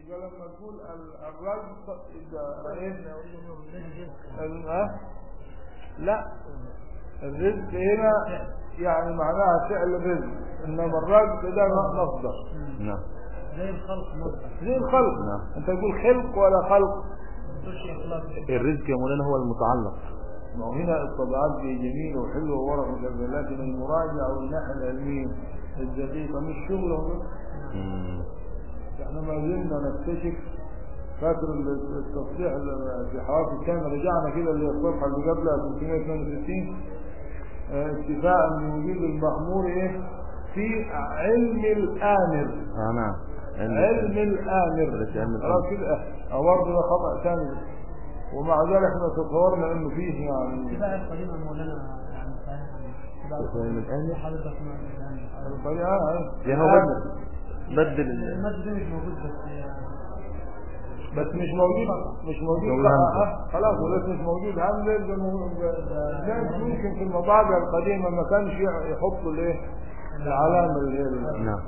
يبقى لما تقول ال- الرزق يبقى ايه ال- اه؟ لا الرزق هنا يعني معناها فعل الرزق انما الرزق ده مصدر نعم زي الخلق مصدر زي الخلق نعم. انت تقول خلق ولا خلق تشي اخلاق الرزق يا مولانا هو المتعلق ما هو هنا الطبيعات دي جميلة وحلوة وورق وكذا لكن المراجعة والناحية العلمية الدقيقة مش شغلهم مم. احنا ما زلنا نكتشف فاكر ال- التصريح اللي في حواس كان رجعنا كده للصفحة اللي قبلها 362 اه، اتفاقا بوجود المأمور ايه في علم الآمر اه نعم علم الآمر بلاش علم الآمر. خلاص كده اه برضه ده خطأ ثاني ومع ذلك احنا تصورنا انه فيه يعني الاتباع القديم يا مولانا يعني صحيح بس علم الآمر؟ حضرتك ما يعني الطريقة اه يا هو الآمر. بدل بدل ال- المادة دي مش موجود بس بس مش موجود مش موجود موجود بقى، همزة. آه، خلاص وليس مش موجود همزه يبقى مو- الناس يمكن في المطابع القديمه ما كانش يحطوا الايه العلامه اللي هي ال- نعم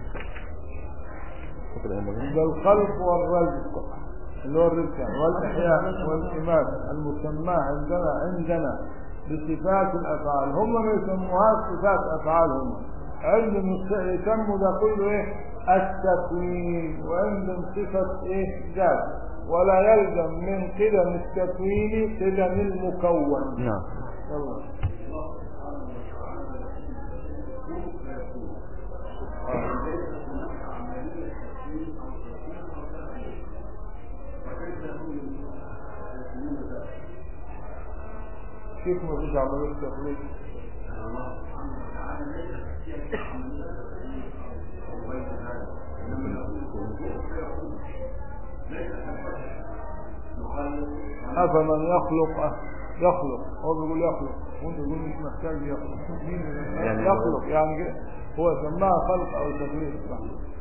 فكر يا مولانا يبقى الخلق والرزق اللي هو الرزق يعني والاحياء والاماته المسماه عندنا عندنا بصفات الافعال هم ما يسموهاش صفات افعال هم عندهم الس- يسموا ده كله ايه التكوين وعندهم صفه ايه ذات ولا يلزم من قدم التكوين قدم المكون نعم يلا كيف ما فيش عملية تخليق أفمن يخلق يخلق هو بيقول يخلق وانت تقول مش محتاج يخلق مين يعني يعني يخلق يعني كده هو سماها خلق أو تخليق صح.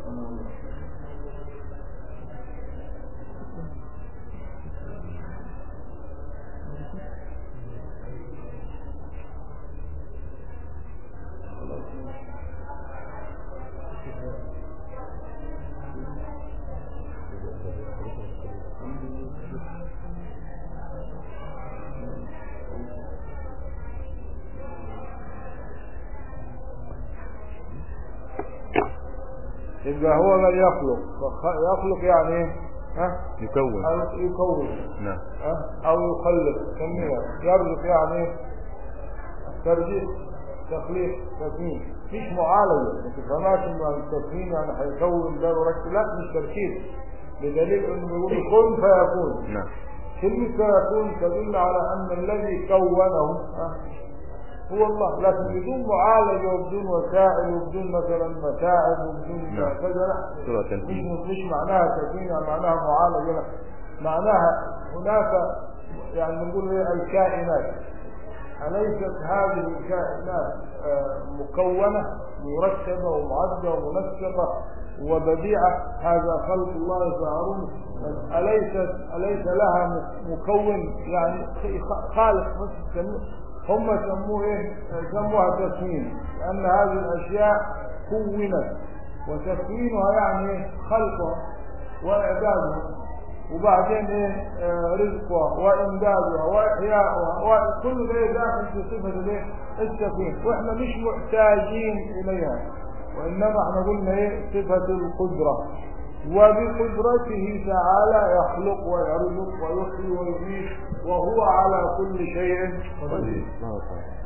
يبقى هو من يخلق فخ- يخلق يعني ايه ها يكون أو يكون نعم ها؟ او يخلق كمية يرزق يعني ايه ترجيح تخليق تكوين مش معالجة ما تفهمهاش ان التكوين يعني هيكون ده وركب لا مش تركيب بدليل انه بيقول كن فيكون نعم كلمة فيكون تدل على ان الذي كونه ها، هو الله لكن بدون معالجة وبدون وسائل وبدون مثلا متاعب وبدون نعم. كذا لا سورة مش تنفيذ مش معناها تكوين يعني معناها معالجة لا معناها هناك يعني نقول ايه الكائنات أليست هذه الكائنات آه، مكونة مرتبة ومعدة ومنسقة وبديعة هذا خلق الله فهارون أليست أليس لها مكون يعني خ- خالق بس سموه- هم سموه ايه سموها تكوين لأن هذه الأشياء كونت وتكوينها يعني إيه؟ خلقها وإعدادها وبعدين ايه آه، رزقها وامدادها واحياؤها وكل ده داخل في صفه الايه التكوين واحنا مش محتاجين اليها وانما احنا قلنا ايه صفه القدره وبقدرته تعالى يخلق ويرزق ويحيي ويميت وهو على كل شيء قدير الله تعالى.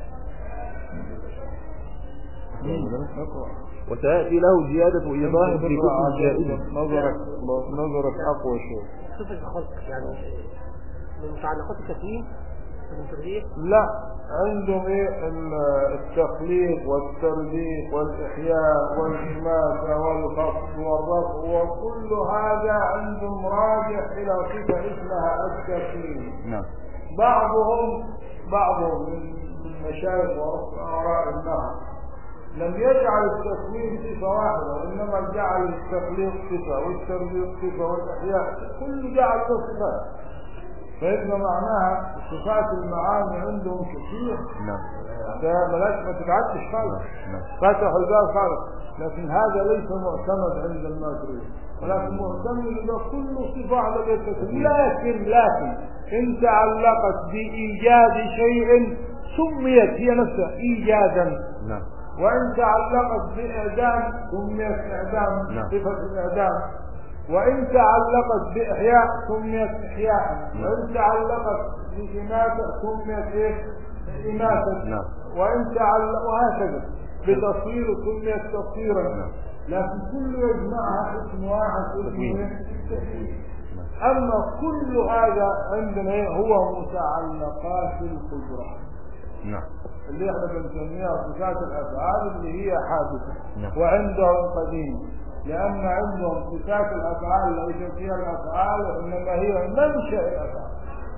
اقرأ. وسيأتي له زيادة إيضاح في كتب الجائزة نظرك نظرك اقوى شوي صفة الخلق يعني من متعلقات التكوين من تغيير لا عندهم ايه ال- التخليق والترزيق والاحياء والاماته والخفض والرفع وكل هذا عندهم راجع الى صفه اسمها التكوين نعم بعضهم بعضهم من من مشايخ وراء النهر لم يجعل التكوين صفة واحدة وإنما جعل التخليق صفة والتربيط صفة والإحياء كل جعل له صفات فإن معناها صفات المعاني عندهم كثير نعم ده بلاش ما تتعدش خالص نعم فتحوا الباب خالص لكن هذا ليس معتمد عند الماتريدي ولكن معتمد إذا كل صفة على التكليف لكن لكن إن تعلقت بإيجاد شيء سميت هي نفسها إيجادا نعم وإن تعلقت بإعدام سميت إعدام نعم. صفة الإعدام وإن تعلقت بإحياء سميت إحياء وإن تعلقت بإماتة سميت إيه؟ إماتة نعم. وإن تعلق وهكذا بتصوير سميت تصويرا نعم. لكن كل يجمعها اسم واحد اسمه تكوين. إيه؟ التكوين. أما كل هذا عندنا إيه؟ هو متعلقات القدرة نعم اللي احنا بنسميها صفات الافعال اللي هي حادثه نعم. وعندهم قديم لان عندهم صفات الافعال ليست فيها الافعال وانما هي منشا الافعال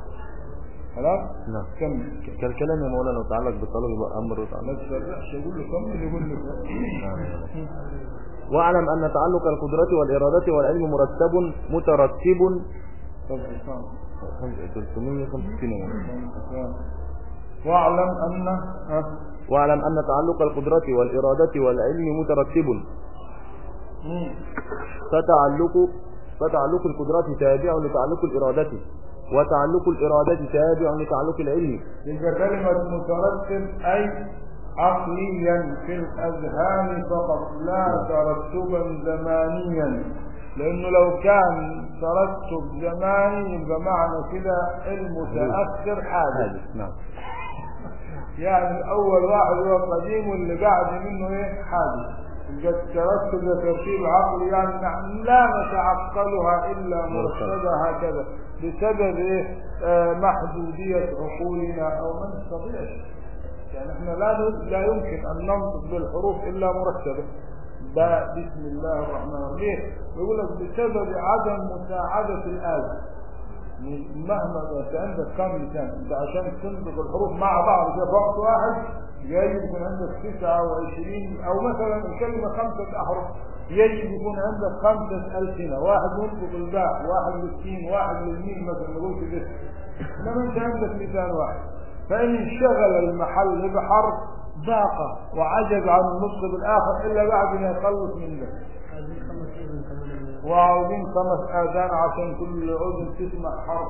خلاص نعم كمل ك- كالكلام يا مولانا متعلق بالطلب يبقى امر ما وتعلق تسرحش اقول له كمل يقول لي كمل. واعلم ان تعلق القدرة والإرادة والعلم مرتب مترتب طب اسمع. 365 يا مولانا. واعلم ان ها؟ واعلم ان تعلق القدرة والإرادة والعلم مترتب مم. فتعلق فتعلق القدرة تابع لتعلق الإرادة وتعلق الإرادة تابع لتعلق العلم يبقى كلمة مترتب أي عقليا في الأذهان فقط لا ترتبا زمانيا لأنه لو كان ترتب زماني يبقى معنى كده المتأخر حادث حادث نعم يعني أول واحد هو قديم واللي بعد منه إيه حادث يبقى الترتب ده ترتيب عقلي يعني نحن لا نتعقلها إلا مرتبة هكذا بسبب إيه آه محدودية عقولنا أو ما نستطيعش يعني احنا لا ن- لا يمكن أن ننطق بالحروف إلا مرتبة ده بسم الله الرحمن الرحيم يقول لك بسبب عدم مساعدة الآلة مهما انت عندك كم لسان انت عشان تنطق الحروف مع بعض كده في وقت واحد يجب يكون عندك 29 او مثلا الكلمه خمسه احرف يجب يكون عندك خمسه السنه واحد ينطق الباء واحد للسين واحد للميم مثلا نقول كده انما انت عندك لسان واحد فان انشغل المحل بحرف ضاق وعجز عن النطق بالاخر الا بعد ما يخلص من ذلك عايزين خمس اذن كمان وعاوزين خمس آذان عشان كل أذن تسمع حرف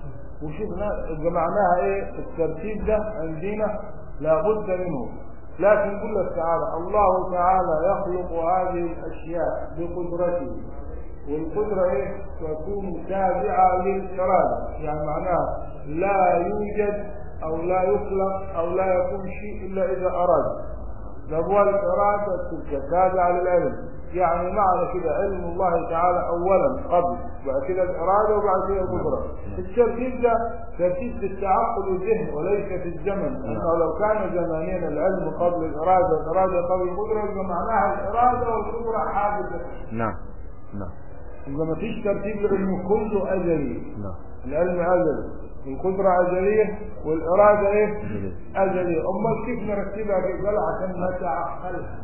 وشفنا جمعناها ايه الترتيب ده عندنا لابد منه لكن يقول لك تعالى الله تعالى يخلق هذه الأشياء بقدرته والقدرة ايه تكون تابعة للإرادة يعني معناها لا يوجد أو لا يخلق أو لا يكون شيء إلا إذا أراد هو الإرادة تلك تابعة للعلم يعني معنى كده علم الله تعالى أولا قبل بعد كده الإرادة وبعد كده القدرة الترتيب ده ترتيب في التعقل والذهن وليس في الزمن لأنه لو كان زمانيا العلم قبل الإرادة والإرادة قبل القدرة يبقى معناها الإرادة والقدرة حادثة نعم نعم يبقى ما فيش ترتيب لأنه كله أزلي نعم العلم أزلي القدرة أزلية والإرادة إيه؟ أزلية. أزلية أمال كيف نرتبها في الجلع عشان نتعقلها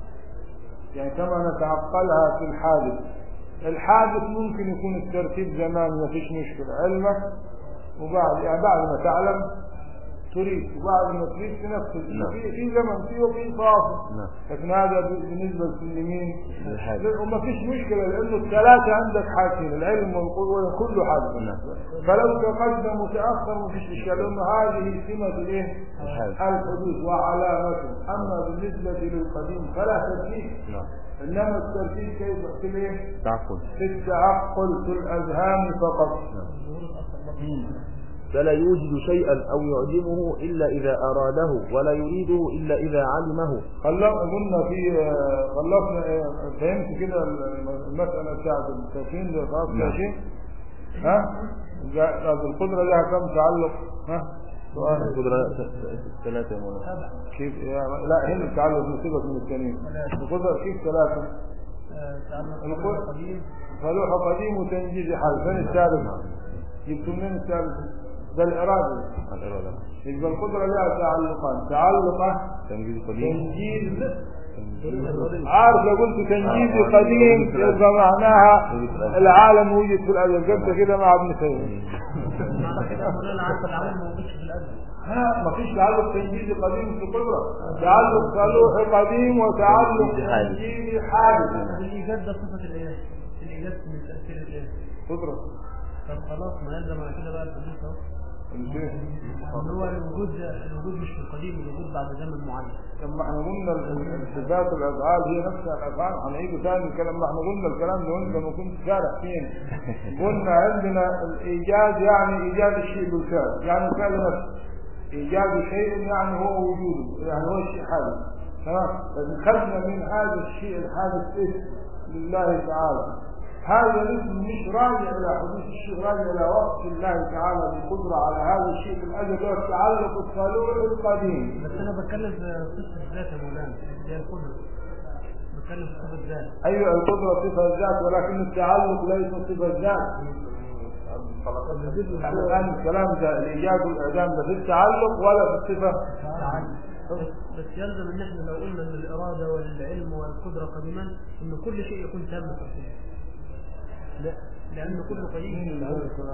يعني كما نتعقلها في الحادث الحادث ممكن يكون الترتيب زمان ما فيش مشكلة علمك وبعد يعني بعد ما تعلم تريد وبعد ما تريد تنفذ نعم. في في زمن فيه وفي فاصل نعم لكن هذا بالنسبة للمين للحادث. وما فيش مشكلة لأنه الثلاثة عندك حاجتين العلم والقوة كله حادث نعم. فلو تقدم متأخر ما فيش إشكال لأنه هذه سمة الإيه؟ الحادث. الحدوث وعلامته أما بالنسبة للقديم فلا ترتيب نعم إنما الترتيب كيف في الإيه؟ تعقل في التعقل في الأذهان فقط فلا يوجد شيئا أو يعدمه إلا إذا أراده ولا يريده إلا إذا علمه خلصنا قلنا في خلصنا إيه؟ فهمت كده المسألة بتاعت التكوين ده خلاص نعم. يا شيخ ها جا- القدرة لها كم تعلق ها سؤال القدرة ثلاثة يا مولانا كيف يا- لا هنا التعلق نسيبك من التانيين القدرة كيف ثلاثة تعلق القدرة قديم فلوح قديم وتنجيز حال فين الثالث جبتم منين الثالث ده الإرادة الإرادة يبقى القدرة لها تعلقان تعلقة تنجيز قديم تنجيز تنجيز عارف لو قلت تنجيزي آه. قديم وجود في الأزل. يبقى معناها وجود في الأزل. العالم وجد في الأزل قلت كده مع ابن سيد معنى كده مولانا عارف العالم ما موجودش في الازل ها ما فيش تعلق تنجيزي قديم في القدرة تعلق صالوح قديم وتعلق تنجيزي حادث. تنجيزي حادث الإيجاد ده صفة الإيه؟ الإيجاد من تأثير الإيه؟ قدرة طب خلاص ما يلزم على كده بقى الحديث أهو الشيء إن هو الوجود الوجود مش في القديم الوجود بعد زمن معين لما احنا قلنا ال- ال- صفات الافعال هي نفسها الافعال هنعيده ثاني الكلام ما احنا قلنا الكلام ده وانت ما كنت شارح فين قلنا عندنا الايجاد يعني ايجاد الشيء بالفعل يعني الفعل نفسه ايجاد شيء يعني هو وجوده يعني هو الشيء حادث تمام فدخلنا من هذا الشيء الحادث اسم لله تعالى هذا الاسم مش راجع الى حدوث الشيء راجع الى وصف الله تعالى بالقدره على هذا الشيء في الاجل هو التعلق الصالوح القديم بس أنا بتكلم في صفة الذات يا مولانا اللي هي القدرة بتكلم في صفة الذات أيوة القدرة صفة الذات ولكن التعلق ليس صفة الذات احنا الآن الكلام ده الإيجاد والإعدام ده في التعلق ولا في الصفة تعالى بس بس يلزم ان احنا لو قلنا ان الاراده والعلم والقدره قديما ان كل شيء يكون تام تقديم لا لان كل قديم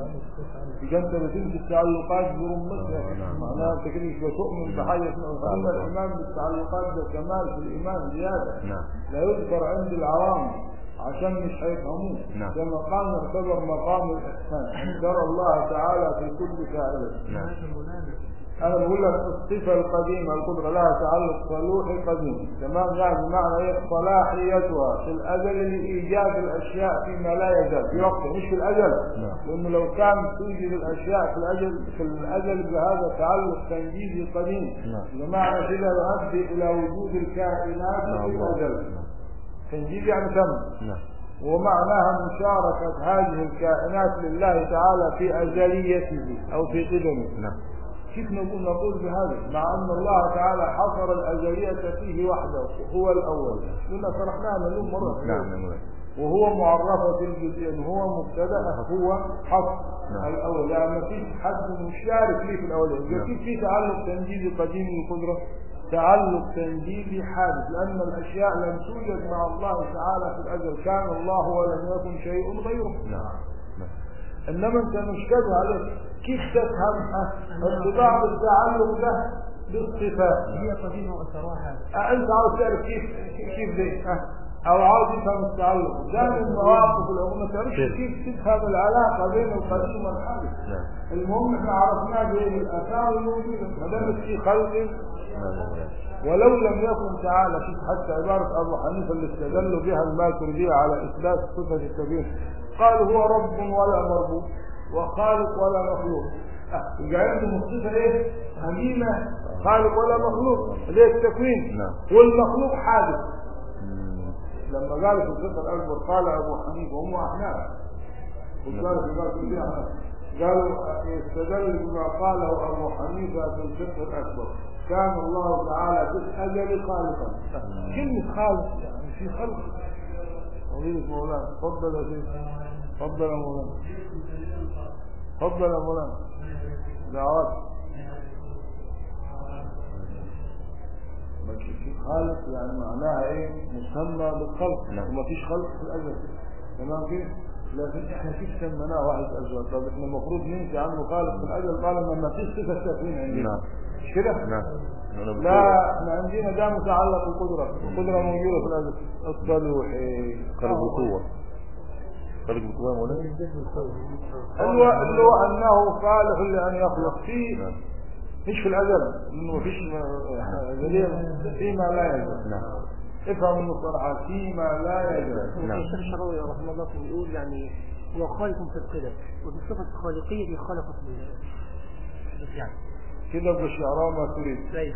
إذا أنت بتنسي التعلقات برمتها معناها أنت كده مش بتؤمن بحاجة اسمها إن الإيمان بالتعلقات ده كمال في الإيمان زيادة نعم لا يذكر عند العوام عشان مش هيفهموه نعم. كما قال نعتبر مقام الإحسان أن ترى الله تعالى في كل فاعل نعم هذا مولانا أنا بقول لك الصفة القديمة القدرة لها تعلق صلوحي قديم تمام يعني معنى إيه صلاحيتها في الأجل لإيجاد الأشياء فيما لا يزال في وقت مش في الأجل نعم. لأنه لو كان توجد الأشياء في الأجل في الأجل بهذا تعلق تنجيزي قديم نعم. بمعنى كده يؤدي إلى وجود الكائنات في نعم الأجل تنجيز يعني تم نعم ومعناها مشاركة هذه الكائنات لله تعالى في أزليته أو في قدمه نعم كيف نقول نقول بهذا مع أن الله تعالى حصر الأزلية فيه وحده هو الأول لنا شرحناها مليون مرة نعم نعم وهو معرفة في الجزئين هو مبتدأ هو حصر نعم. الأول يعني ما فيش حد مشارك ليه في الأولين نعم. كيف في تعلق تنجيزي قديم للقدرة تعلق تنجيزي حادث لأن الأشياء لم توجد مع الله تعالى في الأزل كان الله ولم يكن شيء غيره نعم نعم انما انت مشكله عليك كيف تفهم ارتباط التعلق ده بالصفات هي قديمه واثرها حادث أه، انت عاوز تعرف كيف كيف دي أه، او عاوز تفهم التعلق ده من المواقف اللي ما تعرفش كيف؟ كيف تفهم العلاقه بين القديم والحادث نعم المهم احنا عرفناه بالاثار الموجوده ما دامت في خلق نعم ولو لم يكن تعالى شوف حتى عبارة أبو حنيفة اللي استدلوا بها الماتريدية على إثبات صفة التكوين قالوا هو رب ولا مربوب وخالق ولا مخلوق أه، يبقى عندهم الصفة إيه؟ أمينة خالق ولا مخلوق اللي هي التكوين نعم. والمخلوق حادث مم. لما قالوا في الفقه الأكبر قال أبو حنيفة وهم أحناف وقالوا في بعض الأحناف قالوا يستدل بما قاله أبو حنيفة في الفقه الأكبر كان الله تعالى في الأجل خالقا كلمة خالق يعني في خلق فضيلة مولانا تفضل يا شيخ تفضل يا مولانا تفضل يا مولانا دعوات ما في خالق يعني معناها ايه مسمى بالخلق نعم. وما فيش خلق في الأجل تمام كده لكن احنا كيف سميناه واحد أجل طب احنا المفروض ننسى عنه خالق في الأجل طالما ما فيش صفة تكوين عندنا نعم مش كده؟ نعم نعم. لا احنا عندنا ده متعلق بالقدرة القدرة موجودة في الأجل الصلوحي خالق بقوة خالق بقوة يا مولانا اللي هو اللي هو أنه صالح لأن يخلق فيه نعم مش في الأجل إنه مفيش أجلية فيما لا يزال نعم افهم المصطلحات فيما لا يزال نعم. الشيخ الشراوي رحمه الله كان بيقول يعني هو خالق في القدر وفي الصفة الخالقية دي خلقت بال يعني كده بالشعراء ما تريد زي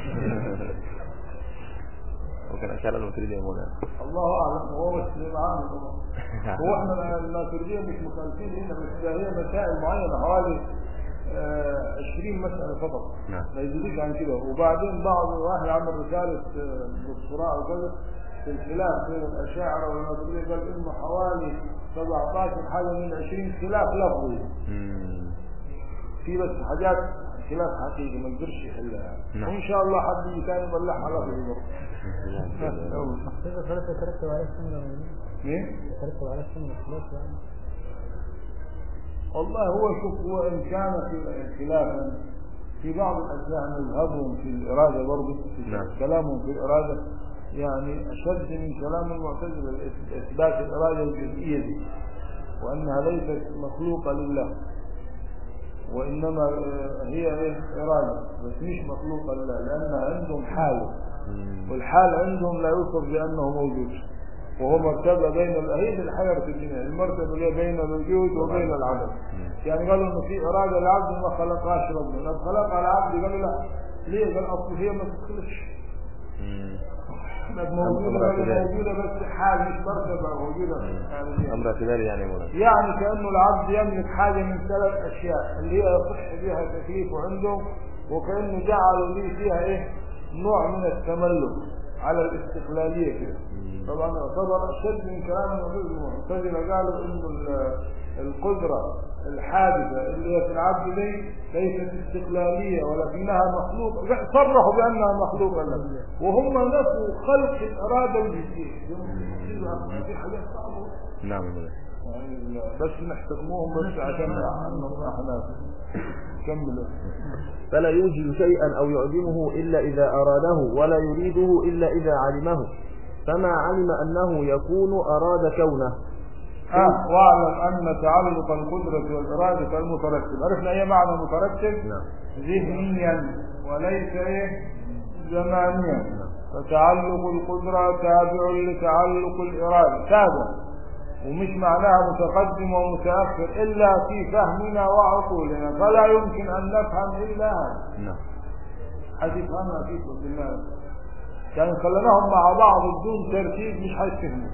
وكان أشعر المتريد يا مولانا الله أعلم هو بس اللي معانا طبعا هو احنا الماتريدية مش مخالفين هنا بس ده هي مسائل معينة حوالي آه، 20 مسألة فقط نعم. ما يزيدوش عن كده وبعدين بعض واحد عمل رسالة آه، دكتوراه وكذا في الخلاف بين الأشاعرة والماتريدية قال إنه حوالي 17 حاجة من 20 خلاف لفظي مم. في بس حاجات خلاف حقيقي ما يقدرش يحلها نعم. وإن شاء الله حد يجي تاني يطلعها لفظي برضه كده خلاص يترتب على السنه مين؟ يترتب على السنه خلاص يعني والله هو شوف هو إن كان في خلافا في بعض الأجزاء مذهبهم في الإرادة برضه في نعم. كلامهم في الإرادة يعني أشد من كلام المعتزلة الإث- إثبات الإرادة الجزئية دي وأنها ليست مخلوقة لله وإنما آه، هي إيه؟ إرادة بس مش مخلوقة لله لأنها عندهم حال مم. والحال عندهم لا يوصف بأنه موجود وهو مرتبة بين ال- هي دي الحياة في الدنيا المرتبة اللي هي بين الوجود وبين العدم يعني قالوا انه في إرادة العبد ما خلقهاش ربنا لما خلقها العبد قالوا لا ليه قال أصل هي ما تخلقش مم. كانت موجودة أمر قال اعتباري. موجودة بس حال مش مرتبة موجودة يعني أمر اعتباري يعني يا مولانا يعني كأنه العبد يملك حاجة من ثلاث أشياء اللي هي يصح بها تكليفه عنده وكأنه جعلوا لي فيها إيه نوع من التملك على الاستقلالية كده طبعا يعتبر أشد من كلام المعتزلة المعتزلة قالوا إنه ال- القدرة الحادثة اللي هي في العبد دي ليست استقلالية ولكنها مخلوقة صرحوا بأنها مخلوقة له وهم نفوا خلق الإرادة الجزئية في حاجات صعبة نعم يا مولانا يعني بس نحترموهم بس عشان انهم احنا كمل فلا يوجد شيئا أو يعدمه إلا إذا أراده ولا يريده إلا إذا علمه فما علم أنه يكون أراد كونه اه واعلم ان تعلق القدرة والإرادة كالمترتب عرفنا ايه معنى مترتب نعم ذهنيا وليس ايه زمانيا فتعلق القدرة تابع لتعلق الإرادة تابع ومش معناها متقدم ومتأخر إلا في فهمنا وعقولنا فلا يمكن أن نفهم إلا هذا نعم هتفهمها كيف بالله يعني خليناهم مع بعض بدون ترتيب مش هيفهموا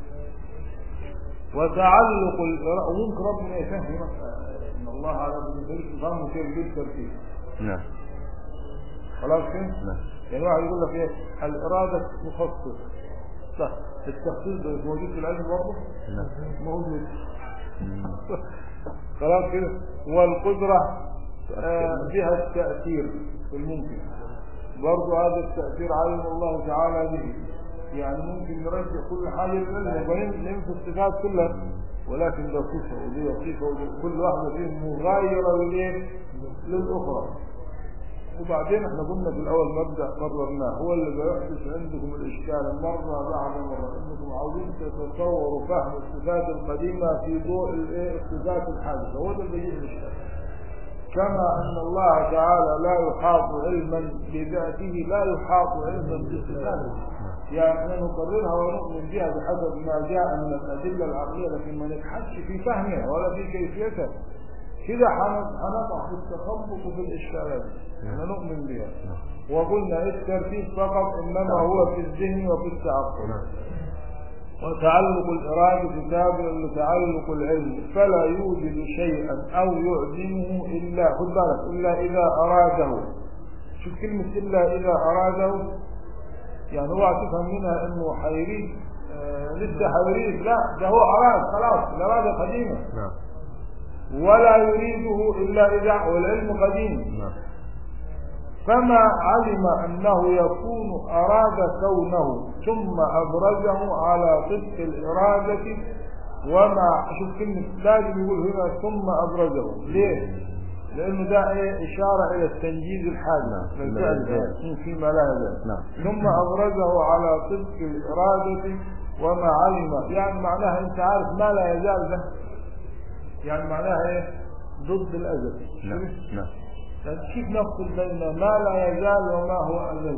وتعلق الإرادة وممكن ربنا يفهمك آه، ان الله على كل تفهمه كيف بالترتيب نعم خلاص كده نعم يعني واحد يقول لك ايه الإرادة مخصص صح التخصيص ده موجود في العلم برضه نعم موجود مم. خلاص كده والقدرة آه، بها التأثير في الممكن برضو هذا التأثير علم الله تعالى به يعني ممكن نرجع كل حاجة للعلم وننفي الصفات كلها ولكن ده صفة ودي صفة ودي كل واحدة فيهم مغايرة للإيه؟ للأخرى وبعدين احنا قلنا في الأول مبدأ قررناه هو اللي بيحدث عندكم الإشكال مرة بعد مرة انكم عاوزين تتصوروا فهم الصفات القديمة في ضوء الإيه؟ الصفات الحادثة هو ده اللي بيجيب الإشكال كما أن الله تعالى لا يحاط علما بذاته لا يحاط علما بصفاته يعني احنا نقررها ونؤمن بها بحسب ما جاء من الأدلة العقلية لكن ما نبحثش في فهمها ولا في كيفيتها كده حن- حنقع في التخبط وفي الإشكالات احنا نؤمن بها وقلنا الترتيب فقط إنما هو في الذهن وفي التعقل وتعلق الإرادة تابع لتعلق العلم فلا يوجد شيئا أو يعدمه إلا خد بالك إلا إذا أراده شوف كلمة إلا إذا أراده يعني هو تفهم منها إنه حيريد آه لسه حيريد لا ده هو أراد خلاص الإرادة قديمة نعم ولا يريده إلا إذا والعلم قديم نعم فما علم أنه يكون أراد كونه ثم أبرزه على طبق الإرادة وما شوف كلمة لازم يقول هنا ثم أبرزه ليه؟ لأنه ده إيه إشارة إلى التنجيز الحادث نعم. للفعل فيما لا ده. فيما لا يزال نعم. ثم أبرزه على طبق الإرادة وما علم يعني معناها أنت عارف ما لا يزال ده يعني معناها إيه؟ ضد الأزل نعم شوف؟ نعم يعني كيف نفصل بين ما لا يزال وما هو أزل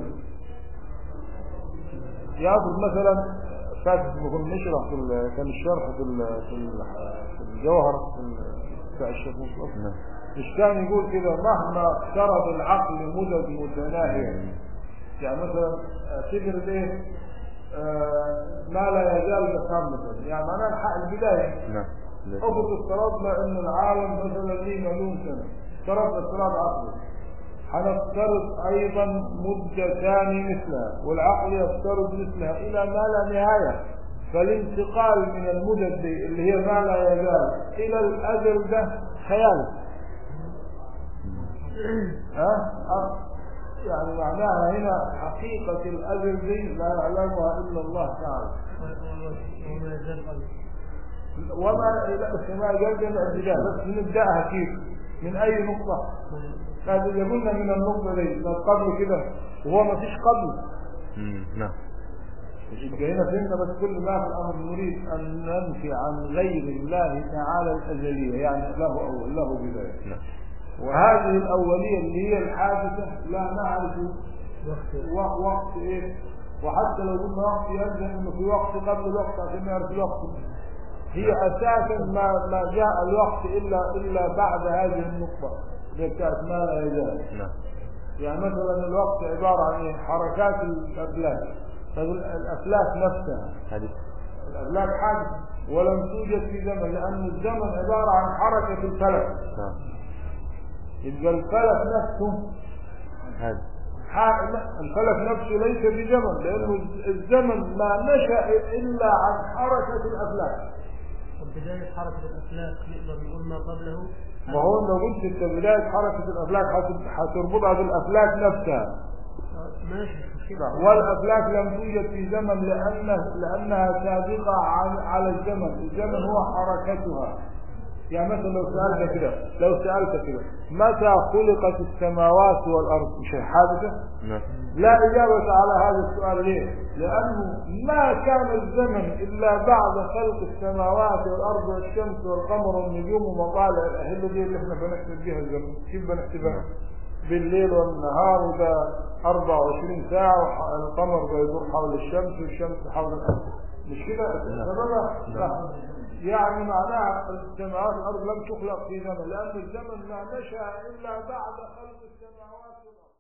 ياخذ مثلا فاكر ما كنا نشرح في ال- كان الشرح في ال- في ال- في الجوهر في ال- بتاع الشيخ مصطفى نعم مش كان يقول كده مهما افترض العقل مدد متناهية يعني مثلا اعتبر ايه آه، ما لا يزال مكان مثلا يعني معناها الحق البداية نعم افرض افترضنا ان العالم مثلا ليه مليون سنة افترضنا افتراض عقلي هنفترض ايضا مدة ثانية مثلها والعقل يفترض مثلها الى ما لا نهاية فالانتقال من المدد دي اللي هي ما لا يزال الى الازل ده خيال ها أه؟ يعني معناها هنا حقيقة الازل دي لا يعلمها الا الله تعالى وما يزال قلبي وما لا بس ما جلد الابتداء بس نبداها كيف من اي نقطة هذا إذا قلنا من النقطة دي من قبل كده وهو ما فيش قبل مم. نعم يبقى هنا فهمنا بس كل ما في الامر نريد ان ننفي عن غير الله تعالى الازليه يعني له اول له بدايه نعم وهذه الاوليه اللي هي الحادثه لا نعرف وقت و- وقت ايه وحتى لو قلنا وقت يلزم انه في وقت قبل الوقت عشان نعرف الوقت هي اساسا ما ما جاء الوقت الا الا بعد هذه النقطه اللي بتاعت ما لا يزال نعم يعني مثلا الوقت عباره عن ايه حركات الافلاك فالافلاك نفسها حديث الافلاك حادث ولم توجد في زمن لان الزمن عباره عن حركه الفلك نعم يبقى الفلك نفسه هذا ح- الفلك نفسه ليس في زمن لانه الزمن ما نشا الا عن حركه الافلاك وبداية حركة الأفلاك نقدر نقول ما قبله ما هو لو قلت انت بدايه حركه الافلاك هت- هتربطها بالافلاك نفسها آه، ماشي مش مشكلة والافلاك لم توجد في زمن لان لانها سابقه عن على الزمن الزمن هو حركتها يعني مثلا لو سالت كده لو سالت كده متى خلقت السماوات والارض مش هي حادثه نعم لا إجابة على هذا السؤال ليه؟ لأنه ما كان الزمن إلا بعد خلق السماوات والأرض والشمس والقمر والنجوم ومطالع الأهلة دي اللي احنا بنحسب بها الزمن، كيف بنحسبها؟ بالليل والنهار وده 24 ساعة والقمر بيدور حول الشمس والشمس حول الأرض. مش كده؟ سببها؟ لا. يعني معناها السماوات والأرض لم تخلق في زمن لأن الزمن ما نشأ إلا بعد خلق السماوات والأرض.